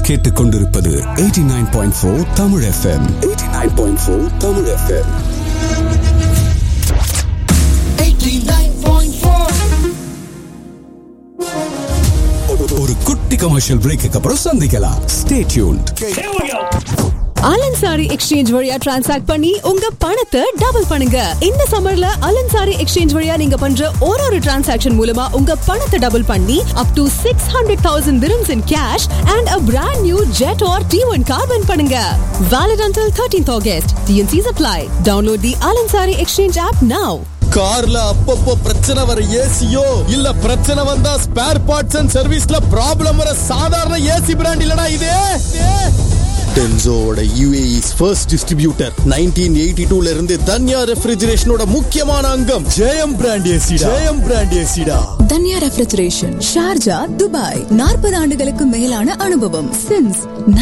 நீங்கள் கேட்டுக்கொண்டிருப்பது 89.4 Tamil FM 89.4 Tamil FM 89.4 ஒரு குட்டி கமர்ஷியல் பிரேக்கு அப்புறம் சந்திக்கலாம் ஸ்டே டியூன்ட் அலன்சாரி எக்ஸ்சேஞ்ச் வழியா டிரான்சாக்ட் பண்ணி உங்க பணத்தை டபுள் பண்ணுங்க இந்த சம்மர்ல அலன்சாரி எக்ஸ்சேஞ்ச் வழியா நீங்க பண்ற ஒரு ஒரு டிரான்சாக்ஷன் மூலமா உங்க பணத்தை டபுள் பண்ணி up to six hundred thousand dirhams in cash and a brand new Jetour T one car win பண்ணுங்க valid until 13th August TnCs apply download the Al Ansari exchange app now கார்ல அப்பப்போ பிரச்சனை வர ஏசியோ இல்ல பிரச்சனை வந்தா ஸ்பேர் பார்ட்ஸ் அண்ட் சர்வீஸ்ல ப்ராப்ளம் வர சாதாரண ஏசி பிராண்ட் இல்லடா இது டென்சோவோட யூஏஇஸ் ஃபர்ஸ்ட் டிஸ்ட்ரிபியூட்டர் 1982 ல இருந்து தன்யா ரெஃப்ரிஜரேஷனோட முக்கியமான அங்கம் ஜெயம் பிராண்ட் ஏசிடா ஜெயம் பிராண்ட் ஏசிடா தன்யா ரெஃப்ரிஜரேஷன் ஷார்ஜா துபாய் நாற்பது ஆண்டுகளுக்கு மேலான அனுபவம் சின்ஸ்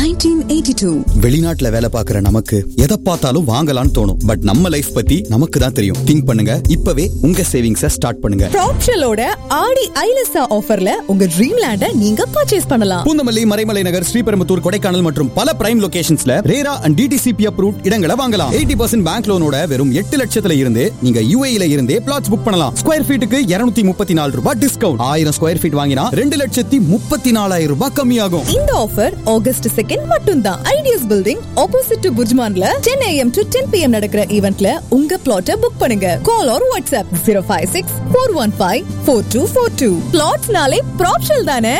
1982 வெளிநாட்டுல வேலை பார்க்குற நமக்கு எதை பார்த்தாலும் வாங்கலாம்னு தோணும் பட் நம்ம லைஃப் பத்தி நமக்கு தான் தெரியும் திங்க் பண்ணுங்க இப்பவே உங்க சேவிங்ஸ ஸ்டார்ட் பண்ணுங்க ப்ராப்ஷலோட ஆடி ஐலசா ஆஃபர்ல உங்க ட்ரீம் லேண்ட நீங்க பர்ச்சேஸ் பண்ணலாம் பூந்தமல்லி மறைமலை நகர் ஸ்ரீபெரும்புத்தூர் கொடைக்கானல் மற்றும் பல பிரைம் லொகேஷன்ஸ்ல ரேரா அண்ட் டிடிசிபி அப்ரூவ்ட் இடங்களை வாங்கலாம் எயிட்டி பர்சன்ட் பேங்க் லோனோட வெறும் எட்டு லட்சத்துல இருந்து நீங்க யூஏல இருந்தே பிளாட்ஸ் புக் பண்ணலாம் ஸ்கொயர் ஃபீட்டுக்கு இருநூத்தி முப்பத்தி நாலு ரூபாய் டிஸ்கவுண்ட் ஆயிரம் ஸ்கொயர் ஃபீட் வாங்கினா ரெண்டு லட்சத்தி முப்பத்தி நாலாயிரம் ரூபாய் கம்மியாகும் இந்த ஆஃபர் ஆகஸ்ட் செகண்ட் மட்டும்தான் ஐடியஸ் பில்டிங் ஆப்போசிட் டு புர்ஜ்மான்ல ten AM to ten PM நடக்கிற ஈவென்ட்ல உங்க பிளாட்டை புக் பண்ணுங்க call or WhatsApp zero five six four one five four two four two பிளாட்ஸ்னாலே ப்ராப்ஷல் தானே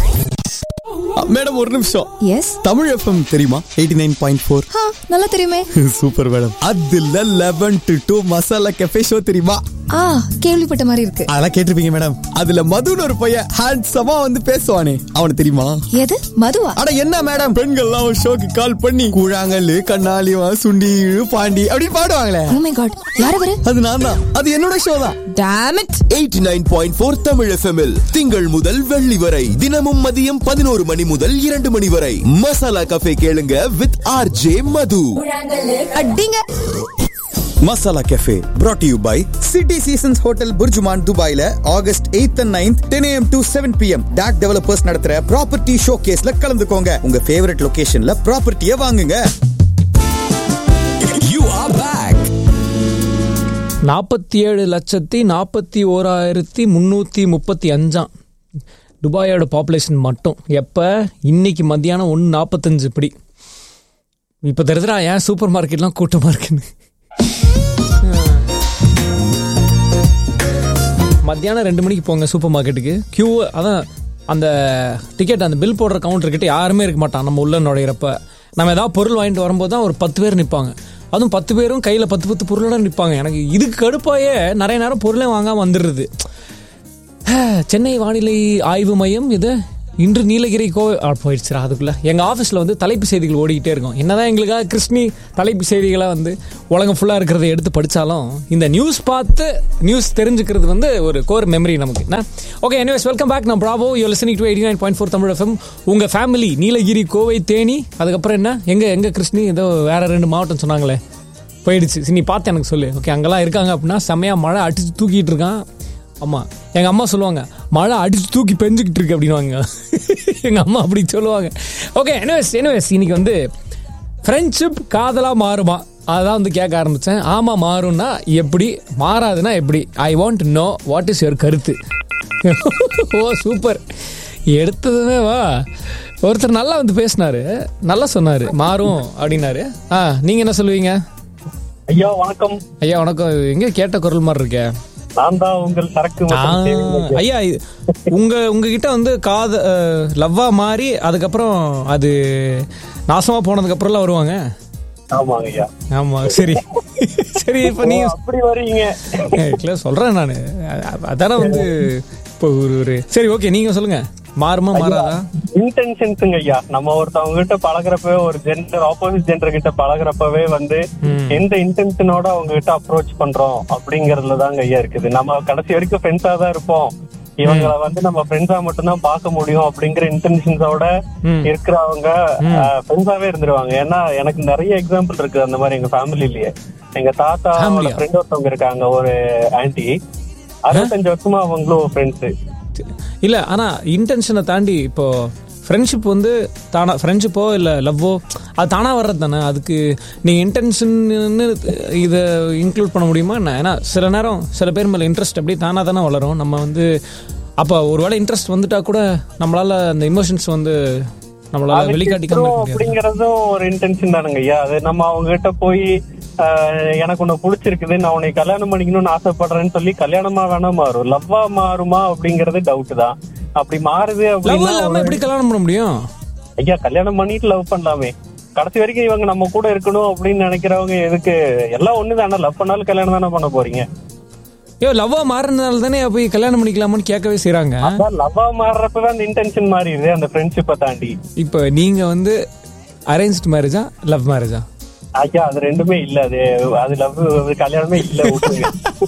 மேடம் ஒரு நிமிஷம் எஸ் தமிழ் எஃப்எம் தெரியுமா 89.4 பாயிண்ட் ஃபோர் நல்லா தெரியுமே சூப்பர் மேடம் அதுல eleven to two Masala Cafe show தெரியுமா ஆ கேள்விப்பட்ட மாதிரி இருக்கு அதெல்லாம் கேட்டிருப்பீங்க மேடம் அதுல மதுன்னு ஒரு பையன் ஹேண்ட்ஸமா வந்து பேசுவானே அவனுக்கு தெரியுமா எது மதுவா அட என்ன மேடம் பெண்கள்லாம் ஒரு ஷோக்கு கால் பண்ணி கூழாங்கல்லு கண்ணாலிவா சுண்டி பாண்டி அப்படின்னு பாடுவாங்களே ஓ மை காட் யார் அவரு அது நான் தான் அது என்னோட ஷோ தான் damn it eighty nine point four Tamil எஃப்எம்எல் திங்கள் முதல் வெள்ளி வரை தினமும் மதியம் பதினோரு மணி முதல் இரண்டு மணி வரை மசாலா கஃபே கேளுங்க வித் ஆர் ஜே மது அடிங்க Masala Cafe brought you by City Seasons hotel BurJuman துபாயில August 8th and 9th 10 am to 7 pm டாக் டெவலப்பர்ஸ் நடத்துற ப்ராப்பர்ட்டி ஷோ கேஸ்ல கலந்துக்கோங்க உங்க ஃபேவரட் லொகேஷன்ல ப்ராப்பர்ட்டியை வாங்குங்க யூ ஆர் பேக் நாற்பத்தி ஏழு லட்சத்தி நாற்பத்தி ஓராயிரத்தி முந்நூற்றி முப்பத்தி அஞ்சாம் துபாயோட பாப்புலேஷன் மட்டும் எப்போ இன்னைக்கு மத்தியானம் ஒன்று நாற்பத்தஞ்சு இப்படி இப்போ தெரிஞ்சுடா ஏன் சூப்பர் மார்க்கெட்லாம் கூட்டமாக இருக்குன்னு மத்தியானம் ரெண்டு மணிக்கு போங்க சூப்பர் மார்க்கெட்டுக்கு கியூ அதான் அந்த டிக்கெட் அந்த பில் போடுற கவுண்டர்கிட்ட யாருமே இருக்க மாட்டான் நம்ம உள்ள நுழையிறப்ப நம்ம ஏதாவது பொருள் வாங்கிட்டு வரும்போது தான் ஒரு பத்து பேர் நிற்பாங்க அதுவும் பத்து பேரும் கையில் பத்து பத்து பொருளோட நிற்பாங்க எனக்கு இதுக்கு கடுப்பாயே நிறைய நேரம் பொருளே வாங்காமல் வந்துடுறது சென்னை வானிலை ஆய்வு மையம் இது இன்று நீலகிரி கோ ஆ, போயிடுச்சுடா அதுக்குள்ள எங்கள் ஆஃபீஸில் வந்து தலைப்பு செய்திகள் ஓடிக்கிட்டே இருக்கும் என்னதான் எங்களுக்காக கிருஷ்ணி தலைப்பு செய்திகளாக வந்து உலகம் ஃபுல்லாக இருக்கிறத எடுத்து படித்தாலும் இந்த நியூஸ் பார்த்து நியூஸ் தெரிஞ்சுக்கிறது வந்து ஒரு கோர் மெமரி நமக்கு என்ன ஓகே எனிவேஸ் வெல்கம் பேக் நான் bravo you listening to eighty nine point four Tamil FM உங்கள் ஃபேமிலி நீலகிரி கோவை தேனி அதுக்கப்புறம் என்ன எங்கே எங்கே கிருஷ்ணி ஏதோ வேற ரெண்டு மாவட்டம் சொன்னாங்களே போயிடுச்சு சரி, நீ பார்த்து எனக்கு சொல்லு ஓகே அங்கெல்லாம் இருக்காங்க அப்படின்னா செம்மையாக மழை அடிச்சு தூக்கிட்டு இருக்கான் ஆமாம் எங்கள் அம்மா சொல்லுவாங்க மழை அடிச்சு தூக்கி பெஞ்சுக்கிட்டு இருக்கு அப்படின்வாங்க எங்கள் அம்மா அப்படி சொல்லுவாங்க ஓகே எனிவேஸ் எனிவேஸ் இன்னைக்கு வந்து ஃப்ரெண்ட்ஷிப் காதலாக மாறுமா அதான் வந்து கேட்க ஆரம்பித்தேன் ஆமாம் மாறும்னா எப்படி மாறாதுன்னா எப்படி I want know what is your கருத்து ஓ சூப்பர் எடுத்ததுமே வா ஒருத்தர் நல்லா வந்து பேசினாரு நல்லா சொன்னாரு மாறும் அப்படின்னாரு ஆ நீங்க என்ன சொல்லுவீங்க ஐயா வணக்கம் ஐயா வணக்கம் எங்க கேட்ட குரல் மாதிரி இருக்கே நான் தான் உங்கள் சரக்கு ஆ, மற்றும் சேவை மையம். ஐயா இது- உங்க உங்ககிட்ட வந்து காத லவ்வா மாறி அதுக்கப்புறம் அது நாசமா போனதுக்கு அப்புறம்லாம் வருவாங்க ஆமாங்க ஐயா ஆமா சரி சரி இப்ப நீ ஓ, அப்படி வரீங்க இல்ல சொல்றேன் நானு அ- அதானே வந்து இப்போ ஒரு ஒரு சரி ஓகே நீங்க சொல்லுங்க மாறுமா மாறாதா இன்டென்ஷன்ஸுங்க ஐயா நம்ம ஒருத்தவங்க கிட்ட பழகுறப்பவே ஒரு ஜெண்டர் ஆப்போசிட் ஜெண்டர் கிட்ட பழகுறப்பவே வந்து எந்த இன்டென்ஷனோட அவங்க கிட்ட அப்ரோச் பண்றோம் அப்படிங்கறதுல தாங்க ஐயா இருக்குது நம்ம கடைசி வரைக்கும் ஃப்ரெண்ட்ஸா தான் இருப்போம் இவங்கள வந்து நம்ம ஃப்ரெண்ட்ஸா மட்டும்தான் பார்க்க முடியும் அப்படிங்கிற இன்டென்ஷன்ஸோட இருக்கிறவங்க ஃப்ரெண்ட்ஸாவே இருந்துருவாங்க ஏன்னா எனக்கு நிறைய எக்ஸாம்பிள் இருக்கு அந்த மாதிரி எங்க ஃபேமிலிலயே எங்க தாத்தா Family-ஆ? ஃப்ரெண்ட் ஒருத்தவங்க இருக்காங்க ஒரு ஆன்டி அறுபத்தஞ்சு வருஷமா அவங்களும் ஃப்ரெண்ட்ஸ் இல்ல ஆனா இன்டென்ஷனை தாண்டி இப்போ ஃப்ரெண்ட்ஷிப் வந்து தானா ஃப்ரெண்ட்ஷிப்போ இல்லை லவ்வோ அது தானாக வர்றது தானே அதுக்கு நீங்கள் இன்டென்ஷன்னு இதை இன்க்ளூட் பண்ண முடியுமா என்ன ஏன்னா சில நேரம் சில பேர் மேலே இன்ட்ரெஸ்ட் அப்படியே தானாக தானே வளரும் நம்ம வந்து அப்போ ஒருவேளை இன்ட்ரெஸ்ட் வந்துட்டா கூட நம்மளால அந்த இமோஷன்ஸ் வந்து நம்மளால அது வெளிக்காட்டிக்காம திட்டுறோம் இருக்க முடியாது அப்படிங்கறதும் ஒரு இன்டென்ஷன் தானுங்க ஐயா அது நம்ம அவங்க கிட்ட போய் ஆஹ், எனக்கு உன்னை பிடிச்சிருக்குது நான் உன்னை கல்யாணம் பண்ணிக்கணும்னு ஆசைப்படுறேன்னு சொல்லி கல்யாணமா வேணா மாறும் லவ்வா மாறுமா அப்படிங்கறது டவுட் தான் அப்படி மாறுது லவ் அப்படின்னா இல்லாமல் எப்படி கல்யாணம் பண்ண முடியும் ஐயா கல்யாணம் பண்ணிட்டு லவ் பண்ணலாமே கடைசி வரைக்கும் இவங்க நம்ம கூட இருக்கணும் அப்படின்னு நினைக்கிறவங்க எதுக்கு எல்லாம் ஒண்ணு தானே லவ் பண்ணாலும் கல்யாணம் தானே பண்ண போறீங்க ஐயோ லவ்வா மாறினால தானே போய் கல்யாணம் பண்ணிக்கலாமான்னு கேட்கவே செய்கிறாங்க அதான் லவ்வா மாறுறப்பதான் அந்த இன்டென்ஷன் மாறிடுது அந்த ஃப்ரெண்ட்ஷிப்பை தாண்டி இப்போ நீங்கள் வந்து அரேஞ்ச்டு மேரேஜா லவ் மேரேஜா ஐயா அது ரெண்டுமே இல்ல அது அது லவ் கல்யாணமே இல்ல விட்டுருங்க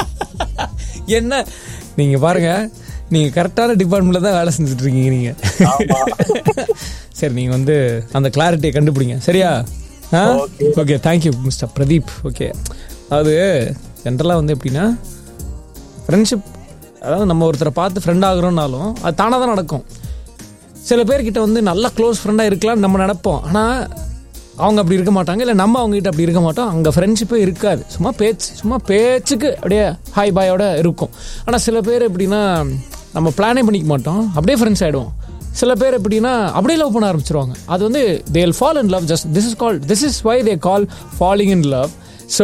என்ன நீங்க பாருங்க நீங்க கரெக்டான டிபார்ட்மெண்ட்ல தான் வேலை செஞ்சுட்டு இருக்கீங்க நீங்க ஆமா. சரி நீங்க வந்து அந்த கிளாரிட்டியை கண்டுபிடிங்க சரியா okay thank you mister Pradeep okay அதாவது ஜென்ரலாக வந்து எப்படின்னா ஃப்ரெண்ட்ஷிப் அதாவது நம்ம ஒருத்தரை பார்த்து ஃப்ரெண்ட் ஆகுறோம்னாலும் அது தானாக தான் நடக்கும் சில பேர்கிட்ட வந்து நல்ல க்ளோஸ் ஃப்ரெண்டாக இருக்கலாம்னு நம்ம நினைப்போம் ஆனால் அவங்க அப்படி இருக்க மாட்டாங்க இல்லை நம்ம அவங்ககிட்ட அப்படி இருக்க மாட்டோம் அங்கே ஃப்ரெண்ட்ஷிப்பே இருக்காது சும்மா பேச்சு சும்மா பேச்சுக்கு அப்படியே ஹாய் பாயோட இருக்கும் ஆனால் சில பேர் எப்படின்னா நம்ம பிளானே பண்ணிக்க மாட்டோம் அப்படியே ஃப்ரெண்ட்ஸ் ஆகிடுவோம் சில பேர் எப்படின்னா அப்படியே லவ் பண்ண ஆரம்பிச்சிருவாங்க அது வந்து they'll fall in love just this is call this is why they call falling in love so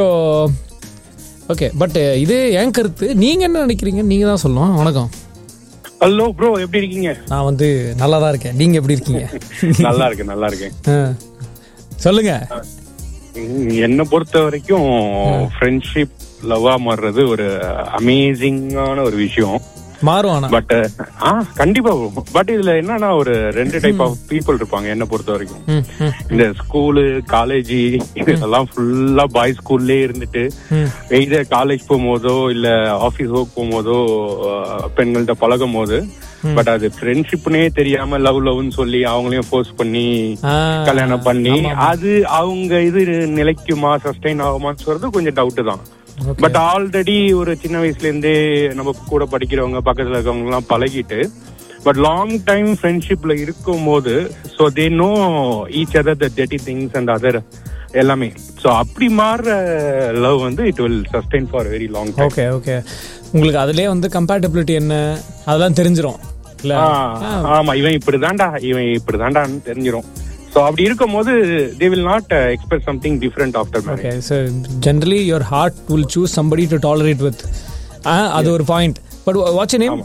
okay but இது என் கருத்து நீங்கள் என்ன நினைக்கிறீங்க நீங்கள் தான் சொல்லணும் வணக்கம் ஹலோ ப்ரோ எப்படி இருக்கீங்க நான் வந்து நல்லா தான் இருக்கேன் நீங்கள் எப்படி இருக்கீங்க நல்லா இருக்கேன் நல்லா இருக்கேன் ஆ. சொல்லுங்க உம், என்னை பொறுத்த வரைக்கும் ஃப்ரெண்ட்ஷிப் லவ்வா மாறுறது ஒரு அமேசிங்கான ஒரு விஷயம் மாறும் ஆனா பட் ஆ கண்டிப்பா பட் இதுல என்னன்னா ஒரு ரெண்டு டைப் ஆஃப் பீப்புள் இருப்பாங்க என்ன பொறுத்த வரைக்கும் ம், ம், இந்த ஸ்கூலு காலேஜ் இதெல்லாம் ஃபுல்லா பாய் ஸ்கூல்லே இருந்துட்டு ம். எய்தர் காலேஜ் போகும்போதோ இல்ல ஆபீஸ் ஒர்க் போகும்போதோ அஹ், பெண்கள்கிட்ட பழகும் போது பட் அது ஃப்ரெண்ட்ஷிப்னே தெரியாம லவ் லவ்னு சொல்லி அவங்களையும் ஃபோர்ஸ் பண்ணி ஆ, கல்யாணம் பண்ணி அது அவங்க இது நிலைக்குமா சஸ்டைன் ஆகுமான்னு சொல்றது கொஞ்சம் டவுட் தான் Okay. பட் ஆல்ரெடி ஒரு சின்ன வயசுல இருந்தே நம்ம கூட படிக்கிறவங்க பக்கத்துல இருக்கவங்க எல்லாம் பழகிட்டு பட் லாங் டைம் ஃப்ரெண்ட்ஷிப்ல இருக்கும் போது so they know each other the teddy things and other எல்லாமே ஸோ அப்படி மாறுற லவ் வந்து it will sustain for very long time okay okay உங்களுக்கு அதுலயே வந்து கம்பேட்டபிலிட்டி என்ன அதெல்லாம் தெரிஞ்சிரும் இல்ல ஆமா இவன் இப்படிதான்டா இவன் இப்படிதான்டான்னு தெரிஞ்சிரும் ஸோ அப்படி இருக்கும்போது they will not expect something different after marriage okay so generally your heart will choose somebody to tolerate with அது ஒரு point but what's name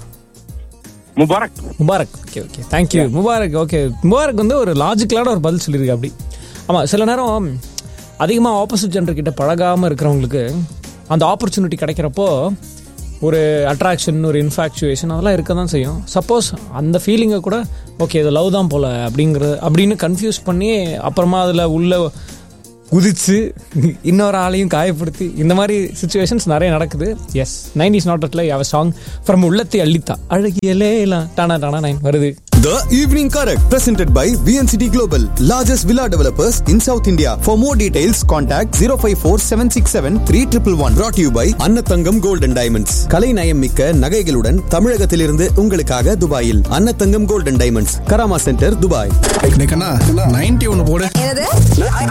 Mubarak Mubarak okay okay thank you Mubarak okay Mubarak வந்து ஒரு லாஜிக்கலான ஒரு பதில் சொல்லியிருக்கு அப்படி ஆமாம் சில நேரம் அதிகமாக ஆப்போசிட் ஜெண்டர் கிட்ட பழகாமல் இருக்கிறவங்களுக்கு அந்த ஆப்பர்ச்சுனிட்டி கிடைக்கிறப்போ ஒரு அட்ராக்ஷன் ஒரு இன்ஃபாக்சுவேஷன் அதெல்லாம் இருக்க தான் செய்யும் சப்போஸ் அந்த ஃபீலிங்கை கூட ஓகே இது லவ் தான் போல அப்படிங்கிறது அப்படின்னு கன்ஃபியூஸ் பண்ணி அப்புறமா அதில் உள்ள குதிச்சு இன்னொரு ஆளையும் காயப்படுத்தி இந்த மாதிரி சுச்சுவேஷன்ஸ் நிறைய நடக்குது எஸ் நைன் இஸ் நாட் அட்ல அவ சாங் ஃப்ரம் உள்ளத்தை அள்ளித்தா அழகியலேலாம் டானா டானா நைன் வருது The Evening Correct, presented by VNCT Global, largest villa developers in South India. For more details, contact 054 767 3111. Brought to you by Annathangam Gold and Diamonds. கலை நயம் மிக்க நகைகளுடன் தமிழகத்திலிருந்து உங்களுக்காக துபாயில் Annathangam Gold and Diamonds, Karama centre Dubai ninety ஒன்னு போடு என்னது